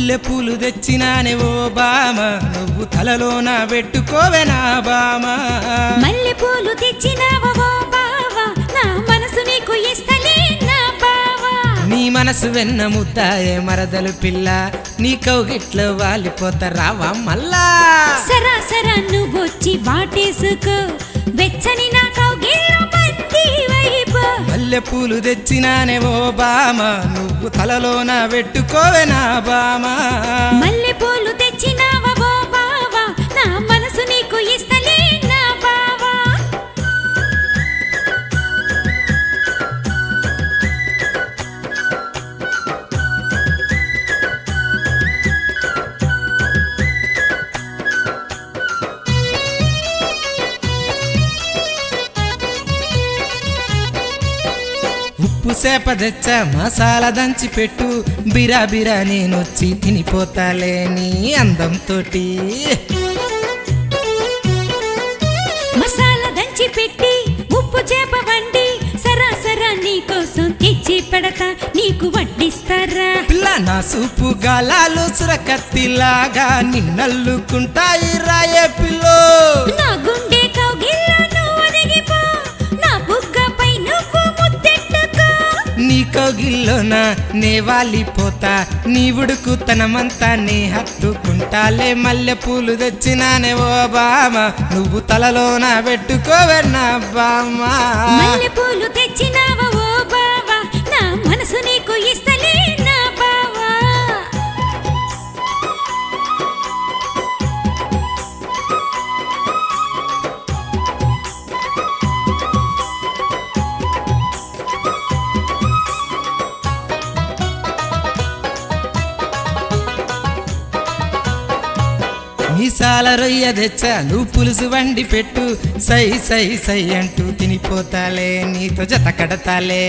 మల్లెపూలు తెచ్చినానే ఓ బామ నువ్వు తలలోన పెట్టుకోవే నా బామ మల్లె పూలు తెచ్చినావా ఓ బావా నా మనసు నీకు ఇస్తలే నా బావా నీ మనసు వెన్న ముద్దాయే మరదలు పిల్ల నీ కౌగిట్లో వాలిపోతారావా మల్లా సరాసరా నువ్వొచ్చి వాటేసుకో వెచ్చని నా కౌగిల్లో బందీ వైపు మల్లెపూలు తెచ్చినానే ఓ బామ నువ్వు తలలోన పెట్టుకోవే నా బామ మల్లె పూలు తెచ్చినావా ఓ బావా నా మనసు నీకు ఇస్తలే నా బావా ఉప్పు సేప తెచ్చ మసాలా దంచి పెట్టు బిరా బిరా నేనొచ్చి తినిపోతాలే నీ అందంతోటి మసాలా దంచి పెట్టి ఉప్పు చేప వండి సరాసరా నీకోసం తెచ్చి పెడతా నీకు వడ్డిస్తారా పిల్ల నా సూపు గాలాలు సురకత్తిలాగా నిన్నల్లుకుంటాయి రాయే పిల్లో నా గుండె కౌగిల్లో నువ్వు ఒదిగిపో నా బుగ్గపై నువ్వు ముద్దెట్టుకో నీ కౌగిల్లోన నే వాలిపోతా నీ ఉడుకు తనమంతా నే హత్తుకుంటాలే మల్లె పూలు తెచ్చినానే ఓ బామ నువ్వు తలలోన పెట్టుకోవే నా బామ్మ మల్లె పూలు తెచ్చినావా ఓ బావా నా మనసు నీకు ఇస్తలే నా బావా మీసాల రొయ్య తెచ్చ నువ్వు పులుసు వండి పెట్టు సై సై సై అంటూ తినిపోతాలే నీతో జత కడతాలే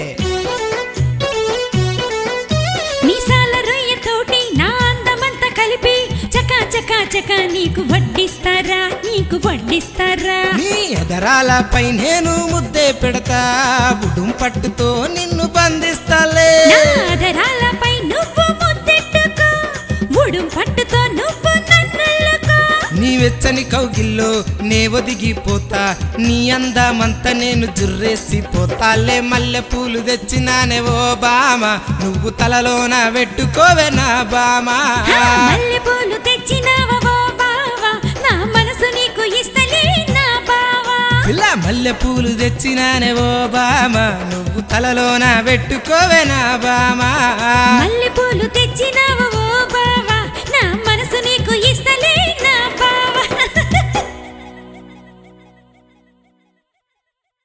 మీసాల రొయ్యతోటి నా అందమంతా కలిపి చకా చకా చకా నీకు వడ్డిస్తారా నీకు వడ్డిస్తారా నీ ఎదరాలపై నేను ముద్దే పెడతా బుడుం పట్టుతో నిన్ను బంధిస్తాలే నా ఆదరాలపై నువ్వు ముద్దెట్టుకో ఉడుం పట్టుతో నువ్వు నన్నల్లుకో నీ వెచ్చని కౌగిల్లో నే ఒదిగిపోతా నీ అందమంతా నేను జుర్రేసి పోతాలే మల్లె పూలు తెచ్చినానే ఓ బామ నువ్వు తలలోన పెట్టుకోవే నా బామ హా, మల్లెపూలు తెచ్చినావా ఓ బావా నా మనసు నీకు ఇస్తలే నా బావా పిల్ల మల్లె పూలు తెచ్చినానే ఓ బామ నువ్వు తలలోన పెట్టుకోవే నా బామ మల్లె